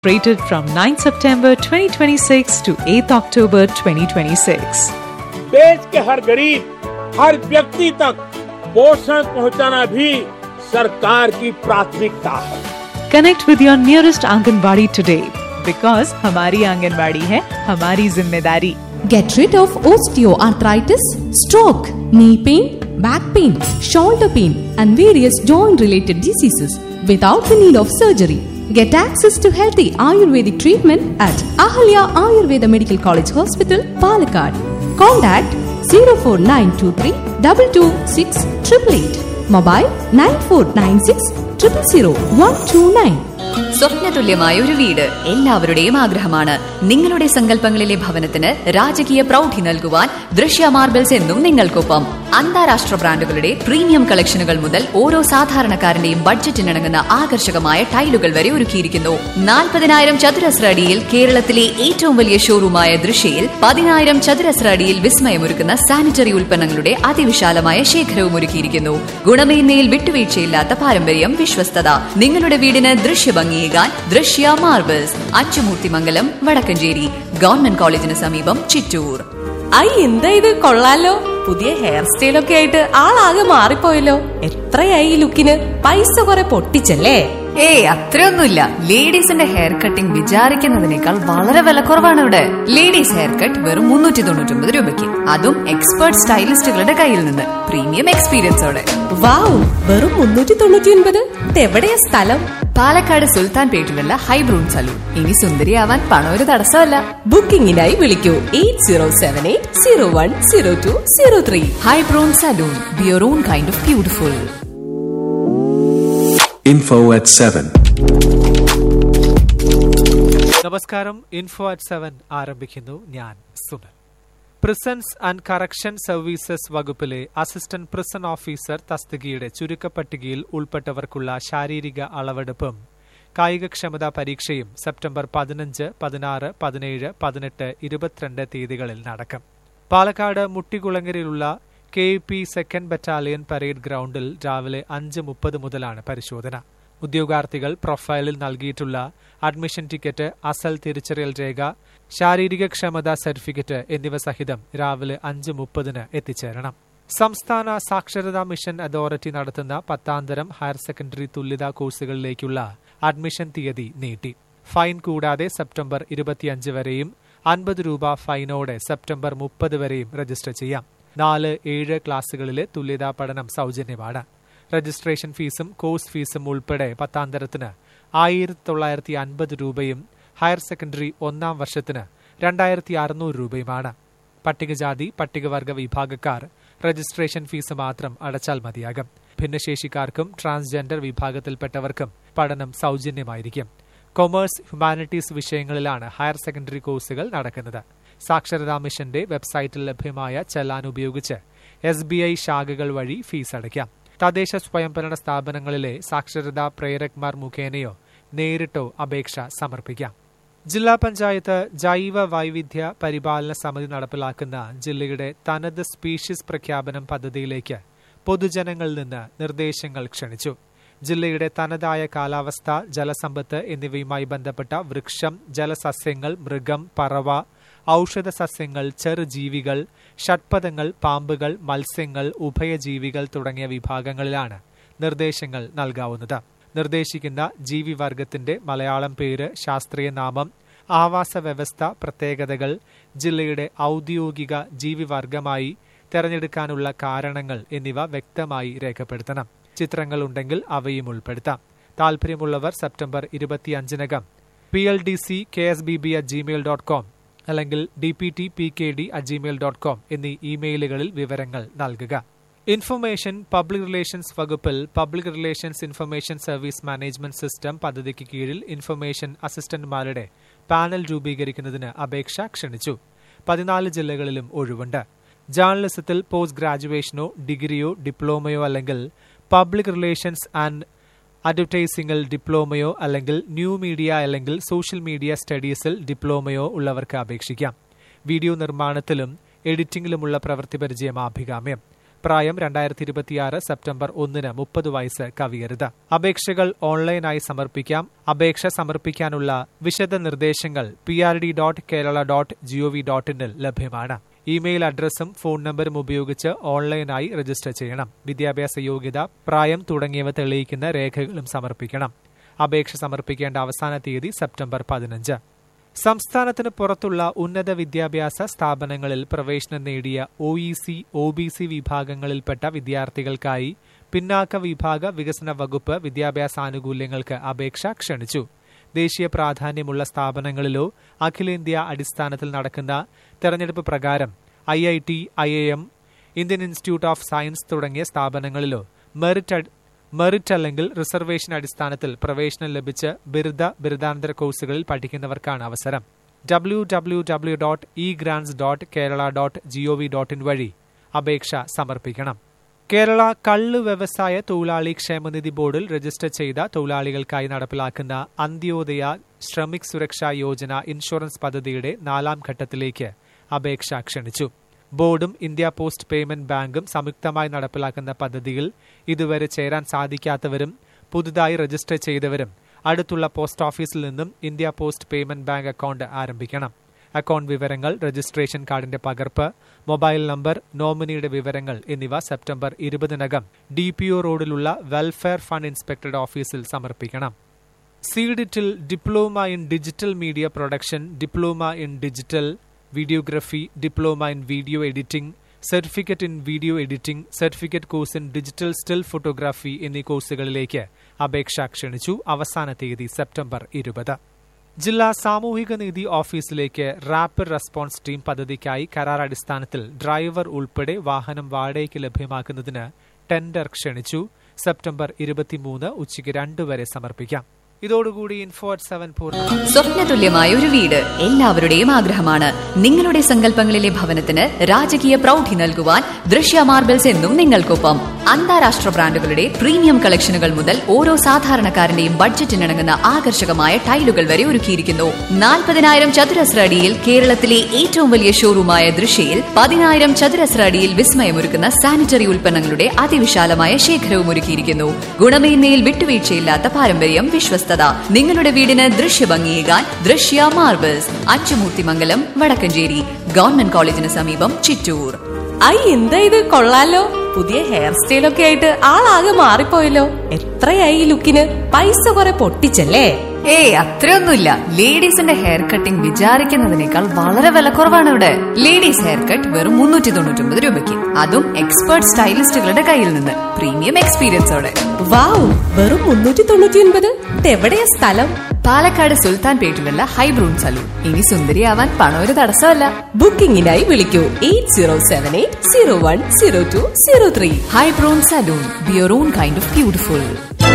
Rated from 9 September 2026 to 8 October 2026. देश के हर गरीब हर व्यक्ति तक पोषण पहुंचाना भी सरकार की प्राथमिकता है Connect with your nearest Anganwadi today because हमारी आंगनबाड़ी है हमारी जिम्मेदारी Get rid of osteoarthritis, stroke, knee pain, back pain, shoulder pain, and various joint related diseases without the need of surgery. Get access to healthy Ayurvedic treatment at Ahalya Ayurveda Medical College Hospital, Palakkad. Contact 04923 226 888. Mobile 9496 000 129. സ്വപ്നതുല്യമായ ഒരു വീട് എല്ലാവരുടെയും ആഗ്രഹമാണ് നിങ്ങളുടെ സങ്കല്പങ്ങളിലെ ഭവനത്തിന് രാജകീയ പ്രൗഢി നൽകുവാൻ ദൃശ്യ മാർബിൾസ് എന്നും നിങ്ങൾക്കൊപ്പം അന്താരാഷ്ട്ര ബ്രാൻഡുകളുടെ പ്രീമിയം കളക്ഷനുകൾ മുതൽ ഓരോ സാധാരണക്കാരന്റെയും ബഡ്ജറ്റിനിണങ്ങുന്ന ആകർഷകമായ ടൈലുകൾ വരെ ഒരുക്കിയിരിക്കുന്നു നാൽപ്പതിനായിരം ചതുരശ്ര അടിയിൽ കേരളത്തിലെ ഏറ്റവും വലിയ ഷോറൂമായ ദൃശ്യയിൽ പതിനായിരം ചതുരശ്ര അടിയിൽ വിസ്മയമൊരുക്കുന്ന സാനിറ്ററി ഉൽപ്പന്നങ്ങളുടെ അതിവിശാലമായ ശേഖരവും ഒരുക്കിയിരിക്കുന്നു ഗുണമേന്മയിൽ വിട്ടുവീഴ്ചയില്ലാത്ത പാരമ്പര്യം വിശ്വസ്തത നിങ്ങളുടെ വീടിന് ദൃശ്യഭംഗിയേകാൻ ദൃശ്യ മാർബിൾസ് അച്ചുമൂർത്തിമംഗലം വടക്കഞ്ചേരി ഗവൺമെന്റ് കോളേജിന് സമീപം ചിറ്റൂർ ഐ എന്താ ഇത് കൊള്ളാലോ പുതിയ ഹെയർ സ്റ്റൈലൊക്കെ ആയിട്ട് ആളാകെ മാറിപ്പോയല്ലോ എത്രയായി ഈ ലുക്കിന് പൈസ കുറെ പൊട്ടിച്ചല്ലേ ഏയ് അത്രയൊന്നുമില്ല ലേഡീസിന്റെ ഹെയർ കട്ടിംഗ് വിചാരിക്കുന്നതിനേക്കാൾ വളരെ വിലക്കുറവാണ് ഇവിടെ ലേഡീസ് ഹെയർ കട്ട് വെറും മുന്നൂറ്റി തൊണ്ണൂറ്റി ഒമ്പത് രൂപയ്ക്ക് അതും എക്സ്പേർട്ട് സ്റ്റൈലിസ്റ്റുകളുടെ കയ്യിൽ നിന്ന് പ്രീമിയം എക്സ്പീരിയൻസോടെ വാവ് വെറും മുന്നൂറ്റി തൊണ്ണൂറ്റി ഒൻപത് ഇതെവിടെയാ സ്ഥലം പാലക്കാട് സുൽത്താൻ പേട്ടിലുള്ള ഹൈബ്രൂൺ സലൂൺ ഇനി സുന്ദരിയാവാൻ പണം ഒരു തടസ്സമല്ല ബുക്കിംഗിനായി വിളിക്കൂ eight zero seven eight zero one zero two zero three ഹൈബ്രൂൺ salon be your own kind of beautiful Info at 7. നമസ്കാരം ഇൻഫോ അറ്റ് സെവൻ ആരംഭിക്കുന്നു ഞാൻ സുനൽ പ്രിസൺസ് ആൻഡ് കറക്ഷൻ സർവീസസ് വകുപ്പിലെ അസിസ്റ്റന്റ് പ്രിസൺ ഓഫീസർ തസ്തികയുടെ ചുരുക്കപ്പട്ടികയിൽ ഉൾപ്പെട്ടവർക്കുള്ള ശാരീരിക അളവെടുപ്പും കായികക്ഷമതാ പരീക്ഷയും സെപ്റ്റംബർ പതിനഞ്ച് പതിനാറ് പതിനേഴ് പതിനെട്ട് ഇരുപത്തിരണ്ട് തീയതികളിൽ നടക്കും പാലക്കാട് മുട്ടികുളങ്ങരയിലുള്ള K P second battalion parade ഗ്രൗണ്ടിൽ രാവിലെ അഞ്ച് മുപ്പത് മുതലാണ് പരിശോധന ഉദ്യോഗാർത്ഥികൾ പ്രൊഫൈലിൽ നൽകിയിട്ടുള്ള അഡ്മിഷൻ ടിക്കറ്റ് അസൽ തിരിച്ചറിയൽ രേഖ ശാരീരിക ക്ഷമതാ സർട്ടിഫിക്കറ്റ് എന്നിവ സഹിതം രാവിലെ അഞ്ച് മുപ്പതിന് എത്തിച്ചേരണം സംസ്ഥാന സാക്ഷരതാ മിഷൻ അതോറിറ്റി നടത്തുന്ന പത്താന്തരം ഹയർ സെക്കൻഡറി തുല്യതാ കോഴ്സുകളിലേക്കുള്ള അഡ്മിഷൻ തീയതി നീട്ടി ഫൈൻ കൂടാതെ സെപ്റ്റംബർ ഇരുപത്തിയഞ്ച് വരെയും അൻപത് രൂപ ഫൈനോടെ സെപ്റ്റംബർ മുപ്പത് വരെയും രജിസ്റ്റർ ചെയ്യാം നാല് ഏഴ് ക്ലാസുകളിലെ തുല്യതാ പഠനം സൗജന്യമാണ് രജിസ്ട്രേഷൻ ഫീസും കോഴ്സ് ഫീസും ഉൾപ്പെടെ പത്താന്തരത്തിന് ആയിരത്തി തൊള്ളായിരത്തി അൻപത് രൂപയും ഹയർ സെക്കൻഡറി ഒന്നാം വർഷത്തിന് രണ്ടായിരത്തി അറുന്നൂറ് രൂപയുമാണ് പട്ടികജാതി പട്ടികവർഗ വിഭാഗക്കാർ രജിസ്ട്രേഷൻ ഫീസ് മാത്രം അടച്ചാൽ മതിയാകും ഭിന്നശേഷിക്കാർക്കും ട്രാൻസ്ജെൻഡർ വിഭാഗത്തിൽപ്പെട്ടവർക്കും പഠനം സൗജന്യമായിരിക്കും കൊമേഴ്സ് ഹ്യൂമാനിറ്റീസ് വിഷയങ്ങളിലാണ് ഹയർ സെക്കൻഡറി കോഴ്സുകൾ നടക്കുന്നത് സാക്ഷരതാ മിഷന്റെ വെബ്സൈറ്റിൽ ലഭ്യമായ ചെല്ലാൻ ഉപയോഗിച്ച് എസ് ബി ഐ ശാഖകൾ വഴി ഫീസ് അടയ്ക്കാം തദ്ദേശ സ്വയംഭരണ സ്ഥാപനങ്ങളിലെ സാക്ഷരതാ പ്രേരക്മാർ മുഖേനയോ നേരിട്ടോ അപേക്ഷ സമർപ്പിക്കാം ജില്ലാ പഞ്ചായത്ത് ജൈവ വൈവിധ്യ പരിപാലന സമിതി നടപ്പിലാക്കുന്ന ജില്ലയുടെ തനത് സ്പീഷീസ് പ്രഖ്യാപനം പദ്ധതിയിലേക്ക് പൊതുജനങ്ങളിൽ നിന്ന് നിർദ്ദേശങ്ങൾ ക്ഷണിച്ചു ജില്ലയുടെ തനതായ കാലാവസ്ഥ ജലസമ്പത്ത് എന്നിവയുമായി ബന്ധപ്പെട്ട വൃക്ഷം ജലസസ്യങ്ങൾ മൃഗം പറവ ഔഷധ സസ്യങ്ങൾ ചെറുജീവികൾ ഷഡ്പദങ്ങൾ പാമ്പുകൾ മത്സ്യങ്ങൾ ഉഭയജീവികൾ തുടങ്ങിയ വിഭാഗങ്ങളിലാണ് നിർദ്ദേശങ്ങൾ നൽകാവുന്നത് നിർദ്ദേശിക്കുന്ന ജീവിവർഗത്തിന്റെ മലയാളം പേര് ശാസ്ത്രീയ നാമം ആവാസ വ്യവസ്ഥ പ്രത്യേകതകൾ ജില്ലയുടെ ഔദ്യോഗിക ജീവിവർഗമായി തെരഞ്ഞെടുക്കാനുള്ള കാരണങ്ങൾ എന്നിവ വ്യക്തമായി രേഖപ്പെടുത്തണം ചിത്രങ്ങൾ ഉണ്ടെങ്കിൽ അവയും ഉൾപ്പെടുത്താം താൽപര്യമുള്ളവർ സെപ്റ്റംബർ ഇരുപത്തിയഞ്ചിനകം P L D C K S B B at Gmail dot com അല്ലെങ്കിൽ D P T P K D at Gmail dot com എന്നീ ഇമെയിലുകളിൽ വിവരങ്ങൾ നൽകുക ഇൻഫർമേഷൻ പബ്ലിക് റിലേഷൻസ് വകുപ്പിൽ public relations information service management system പദ്ധതിക്ക് കീഴിൽ information അസിസ്റ്റന്റുമാരുടെ panel രൂപീകരിക്കുന്നതിന് അപേക്ഷ ക്ഷണിച്ചു പതിനാല് ജില്ലകളിലും ഒഴിവുണ്ട് ജേർണലിസത്തിൽ പോസ്റ്റ് ഗ്രാജുവേഷനോ ഡിഗ്രിയോ ഡിപ്ലോമയോ അല്ലെങ്കിൽ പബ്ലിക് റിലേഷൻസ് ആൻഡ് അഡ്വർടൈസിംഗിൽ ഡിപ്ലോമയോ അല്ലെങ്കിൽ ന്യൂ മീഡിയ അല്ലെങ്കിൽ സോഷ്യൽ മീഡിയ സ്റ്റഡീസിൽ ഡിപ്ലോമയോ ഉള്ളവർക്ക് അപേക്ഷിക്കാം വീഡിയോ നിർമ്മാണത്തിലും എഡിറ്റിംഗിലുമുള്ള പ്രവൃത്തി പരിചയം ആഭികാമ്യം പ്രായം രണ്ടായിരത്തി ഇരുപത്തിയാറ് സെപ്റ്റംബർ ഒന്നിന് മുപ്പത് വയസ്സ് കവിയരുത് അപേക്ഷകൾ ഓൺലൈനായി സമർപ്പിക്കാം അപേക്ഷ സമർപ്പിക്കാനുള്ള വിശദ നിർദ്ദേശങ്ങൾ P R D dot Kerala dot gov dot ഇന്നിൽ ലഭ്യമാണ് ഇമെയിൽ അഡ്രസ്സും ഫോൺ നമ്പറും ഉപയോഗിച്ച് ഓൺലൈനായി രജിസ്റ്റർ ചെയ്യണം വിദ്യാഭ്യാസ യോഗ്യത പ്രായം തുടങ്ങിയവ തെളിയിക്കുന്ന രേഖകളും സമർപ്പിക്കണം അപേക്ഷ സമർപ്പിക്കേണ്ട അവസാന തീയതി സെപ്റ്റംബർ പതിനഞ്ച് സംസ്ഥാനത്തിന് പുറത്തുള്ള ഉന്നത വിദ്യാഭ്യാസ സ്ഥാപനങ്ങളിൽ പ്രവേശനം നേടിയ O E C O B C വിഭാഗങ്ങളിൽപ്പെട്ട വിദ്യാർത്ഥികൾക്കായി പിന്നാക്ക വിഭാഗ വികസന വകുപ്പ് വിദ്യാഭ്യാസ ആനുകൂല്യങ്ങൾക്ക് അപേക്ഷ ക്ഷണിച്ചു ദേശീയ പ്രാധാന്യമുള്ള സ്ഥാപനങ്ങളിലോ അഖിലേന്ത്യാ അടിസ്ഥാനത്തിൽ നടക്കുന്ന തെരഞ്ഞെടുപ്പ് പ്രകാരം I I T I A M Indian institute of science തുടങ്ങിയ സ്ഥാപനങ്ങളിലോ മെറിറ്റ് മെറിറ്റ് അല്ലെങ്കിൽ റിസർവേഷൻ അടിസ്ഥാനത്തിൽ പ്രവേശനം ലഭിച്ച് ബിരുദ ബിരുദാനന്തര കോഴ്സുകളിൽ പഠിക്കുന്നവർക്കാണ് അവസരം W W W dot E grants dot Kerala dot gov dot in വഴി അപേക്ഷ സമർപ്പിക്കണം കേരള കള്ള് വ്യവസായ തൊഴിലാളി ക്ഷേമനിധി ബോർഡിൽ രജിസ്റ്റർ ചെയ്ത തൊഴിലാളികൾക്കായി നടപ്പിലാക്കുന്ന അന്ത്യോദയ ശ്രമിക് സുരക്ഷാ യോജന ഇൻഷുറൻസ് പദ്ധതിയുടെ നാലാം ഘട്ടത്തിലേക്ക് അപേക്ഷ ക്ഷണിച്ചു ബോർഡും ഇന്ത്യ പോസ്റ്റ് പേയ്മെന്റ് ബാങ്കും സംയുക്തമായി നടപ്പിലാക്കുന്ന പദ്ധതിയിൽ ഇതുവരെ ചേരാൻ സാധിക്കാത്തവരും പുതുതായി രജിസ്റ്റർ ചെയ്തവരും അടുത്തുള്ള പോസ്റ്റ് ഓഫീസിൽ നിന്നും India post payment bank account ആരംഭിക്കണം അക്കൗണ്ട് വിവരങ്ങൾ രജിസ്ട്രേഷൻ കാർഡിന്റെ പകർപ്പ് മൊബൈൽ നമ്പർ നോമിനിയുടെ വിവരങ്ങൾ എന്നിവ സെപ്റ്റംബർ ഇരുപതിനകം ഡി പി ഒ റോഡിലുള്ള വെൽഫെയർ ഫണ്ട് ഇൻസ്പെക്ടറുടെ ഓഫീസിൽ സമർപ്പിക്കണം സീഡിറ്റിൽ diploma in digital media production diploma in digital videography diploma in video editing certificate in video editing certificate course in digital still photography എന്നീ കോഴ്സുകളിലേക്ക് അപേക്ഷ ക്ഷണിച്ചു അവസാന തീയതി സെപ്റ്റംബർ ഇരുപത് ജില്ലാ സാമൂഹിക നീതി ഓഫീസിലേക്ക് റാപ്പിഡ് റെസ്പോൺസ് ടീം പദ്ധതിക്കായി കരാർ അടിസ്ഥാനത്തിൽ ഡ്രൈവർ ഉൾപ്പെടെ വാഹനം വാടകയ്ക്ക് ലഭ്യമാക്കുന്നതിന് ടെൻഡർ ക്ഷണിച്ചു സെപ്റ്റംബർ ഇരുപത്തിമൂന്ന് ഉച്ചയ്ക്ക് രണ്ട് വരെ സമർപ്പിക്കാം ഇതോടുകൂടി ഇൻഫോ അറ്റ് സെവൻ പൂർണ്ണ സ്വപ്നതുല്യമായ ഒരു വീട് എല്ലാവരുടെയും ആഗ്രഹമാണ് നിങ്ങളുടെ സങ്കല്പങ്ങളിലെ ഭവനത്തിന് രാജകീയ പ്രൗഢി നൽകുവാൻ ദൃശ്യ മാർബിൾസ് എന്നും നിങ്ങൾക്കൊപ്പം അന്താരാഷ്ട്ര ബ്രാൻഡുകളുടെ പ്രീമിയം കളക്ഷനുകൾ മുതൽ ഓരോ സാധാരണക്കാരന്റെയും ബഡ്ജറ്റിനിണങ്ങുന്ന ആകർഷകമായ ടൈലുകൾ വരെ ഒരുക്കിയിരിക്കുന്നു നാൽപ്പതിനായിരം ചതുരശ്ര അടിയിൽ കേരളത്തിലെ ഏറ്റവും വലിയ ഷോറൂമായ ദൃശ്യയിൽ പതിനായിരം ചതുരശ്ര അടിയിൽ വിസ്മയമൊരുക്കുന്ന സാനിറ്ററി ഉൽപ്പന്നങ്ങളുടെ അതിവിശാലമായ ശേഖരവും ഒരുക്കിയിരിക്കുന്നു ഗുണമേന്മയിൽ വിട്ടുവീഴ്ചയില്ലാത്ത പാരമ്പര്യം വിശ്വസ്തത നിങ്ങളുടെ വീടിന് ദൃശ്യഭംഗിയേകാൻ ദൃശ്യ മാർബിൾസ് അച്ചുമൂർത്തിമംഗലം വടക്കഞ്ചേരി ഗവൺമെന്റ് കോളേജിന് സമീപം ചിറ്റൂർ ഐ എന്താ ഇത് കൊള്ളാലോ പുതിയ ഹെയർ സ്റ്റൈലൊക്കെ ആയിട്ട് ആളാകെ മാറിപ്പോയല്ലോ എത്രയായി ഈ ലുക്കിന് പൈസ കുറെ പൊട്ടിച്ചല്ലേ ഏയ് അത്രയൊന്നുമില്ല ലേഡീസിന്റെ ഹെയർ കട്ടിംഗ് വിചാരിക്കുന്നതിനേക്കാൾ വളരെ വിലക്കുറവാണ് ഇവിടെ ലേഡീസ് ഹെയർ കട്ട് വെറും മുന്നൂറ്റി തൊണ്ണൂറ്റി ഒമ്പത് രൂപയ്ക്ക് അതും എക്സ്പേർട്ട് സ്റ്റൈലിസ്റ്റുകളുടെ കയ്യിൽ നിന്ന് പ്രീമിയം എക്സ്പീരിയൻസോടെ വാവ് വെറും മുന്നൂറ്റി തൊണ്ണൂറ്റി ഒൻപത് ഇതെവിടെയാ സ്ഥലം പാലക്കാട് സുൽത്താൻ പേട്ടിലുള്ള ഹൈബ്രൂൺ സലൂൺ ഇനി സുന്ദരിയാവാൻ പണം ഒരു തടസ്സമല്ല ബുക്കിംഗിനായി വിളിക്കൂ eight zero seven eight zero one zero two zero three ഹൈബ്രൂൺ salon be your own kind of beautiful